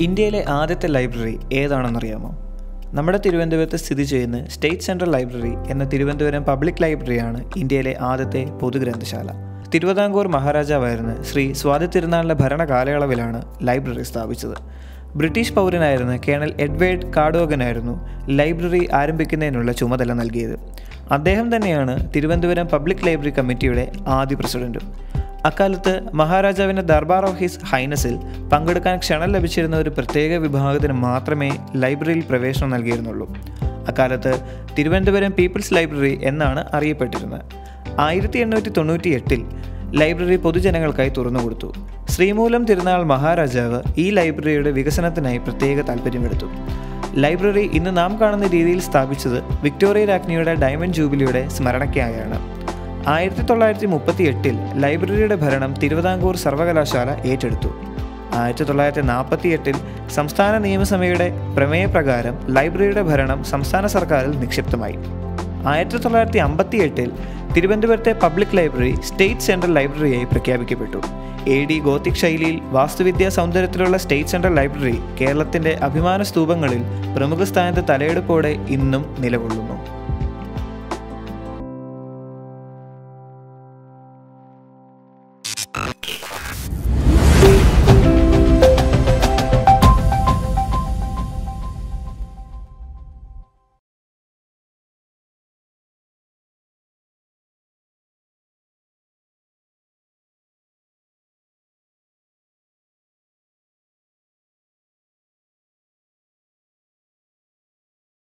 ഇന്ത്യയിലെ ആദ്യത്തെ ലൈബ്രറി ഏതാണെന്നറിയാമോ നമ്മുടെ തിരുവനന്തപുരത്ത് സ്ഥിതി ചെയ്യുന്ന സ്റ്റേറ്റ് സെൻട്രൽ ലൈബ്രറി എന്ന തിരുവനന്തപുരം പബ്ലിക് ലൈബ്രറിയാണ് ഇന്ത്യയിലെ ആദ്യത്തെ പൊതുഗ്രന്ഥശാല തിരുവിതാംകൂർ മഹാരാജാവായിരുന്ന ശ്രീ സ്വാതി തിരുനാളിൻ്റെ ഭരണകാലയളവിലാണ് ലൈബ്രറി സ്ഥാപിച്ചത് ബ്രിട്ടീഷ് പൗരനായിരുന്ന കേണൽ എഡ്വേർഡ് കാഡോഗനായിരുന്നു ലൈബ്രറി ആരംഭിക്കുന്നതിനുള്ള ചുമതല നൽകിയത് അദ്ദേഹം തന്നെയാണ് തിരുവനന്തപുരം പബ്ലിക് ലൈബ്രറി കമ്മിറ്റിയുടെ ആദ്യ പ്രസിഡന്റും അക്കാലത്ത് മഹാരാജാവിൻ്റെ ദർബാർ ഓഫ് ഹിസ് ഹൈനസിൽ പങ്കെടുക്കാൻ ക്ഷണം ലഭിച്ചിരുന്ന ഒരു പ്രത്യേക വിഭാഗത്തിന് മാത്രമേ ലൈബ്രറിയിൽ പ്രവേശനം നൽകിയിരുന്നുള്ളൂ അക്കാലത്ത് തിരുവനന്തപുരം പീപ്പിൾസ് ലൈബ്രറി എന്നാണ് അറിയപ്പെട്ടിരുന്നത് ആയിരത്തി എണ്ണൂറ്റി തൊണ്ണൂറ്റി എട്ടിൽ ലൈബ്രറി പൊതുജനങ്ങൾക്കായി തുറന്നുകൊടുത്തു ശ്രീമൂലം തിരുനാൾ മഹാരാജാവ് ഈ ലൈബ്രറിയുടെ വികസനത്തിനായി പ്രത്യേക താല്പര്യമെടുത്തു ലൈബ്രറി ഇന്ന് നാം കാണുന്ന രീതിയിൽ സ്ഥാപിച്ചത് വിക്ടോറിയ രാജ്ഞിയുടെ ഡയമണ്ട് ജൂബിലിയുടെ സ്മരണയ്ക്കായാണ് ആയിരത്തി തൊള്ളായിരത്തി മുപ്പത്തി എട്ടിൽ ലൈബ്രറിയുടെ ഭരണം തിരുവിതാംകൂർ സർവകലാശാല ഏറ്റെടുത്തു ആയിരത്തി തൊള്ളായിരത്തി നാൽപ്പത്തി എട്ടിൽ സംസ്ഥാന നിയമസഭയുടെ പ്രമേയപ്രകാരം ലൈബ്രറിയുടെ ഭരണം സംസ്ഥാന സർക്കാരിൽ നിക്ഷിപ്തമായി ആയിരത്തി തൊള്ളായിരത്തി അമ്പത്തി എട്ടിൽ തിരുവനന്തപുരത്തെ പബ്ലിക് ലൈബ്രറി സ്റ്റേറ്റ് സെൻട്രൽ ലൈബ്രറിയായി പ്രഖ്യാപിക്കപ്പെട്ടു എ ഡി ഗോത്തിക് ശൈലിയിൽ വാസ്തുവിദ്യാ സൗന്ദര്യത്തിലുള്ള സ്റ്റേറ്റ് സെൻട്രൽ ലൈബ്രറി കേരളത്തിൻ്റെ അഭിമാന സ്തൂപങ്ങളിൽ പ്രമുഖ സ്ഥാനത്ത് തലയെടുപ്പോടെ ഇന്നും നിലകൊള്ളുന്നു